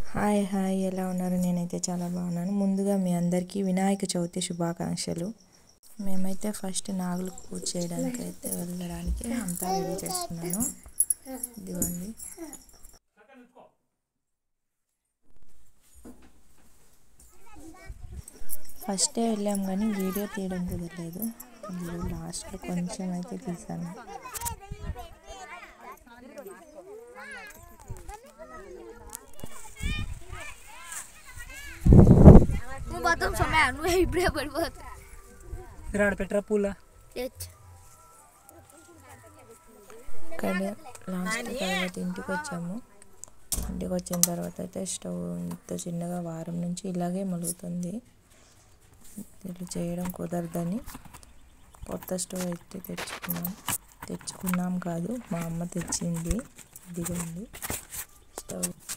hi hi ఎలా ఉన్నారు నేనైతే చాలా బాగున్నాను ముందుగా మీ అందరికీ వినాయక చవితి శుభాకాంక్షలు మేమైతే ఫస్ట్ నాగులు పూజ చేయడానికి అయితే వెళ్ళడానికి అంతా రెడీ చేస్తున్నాను ఇదిగోండి ఫస్టే వెళ్ళాం కానీ వీడియో తీయడం కుదరలేదు ఇది లాస్ట్లో కొంచెం అయితే తీసాను నువ్వు మొత్తం సమయ నువ్వు ఇప్పుడే పడిపోతా రాడ పెట్టరా పూల కానీ లాస్ట్ తర్వాత ఇంటికి వచ్చాము ఇంటికి వచ్చిన తర్వాత అయితే స్టవ్ ఇంత చిన్నగా వారం నుంచి ఇలాగే మలుగుతుంది ఇట్లా చేయడం కుదరదని కొత్త స్టవ్ అయితే తెచ్చుకున్నాం తెచ్చుకున్నాం కాదు మా అమ్మ తెచ్చింది ఇదిగోండి స్టవ్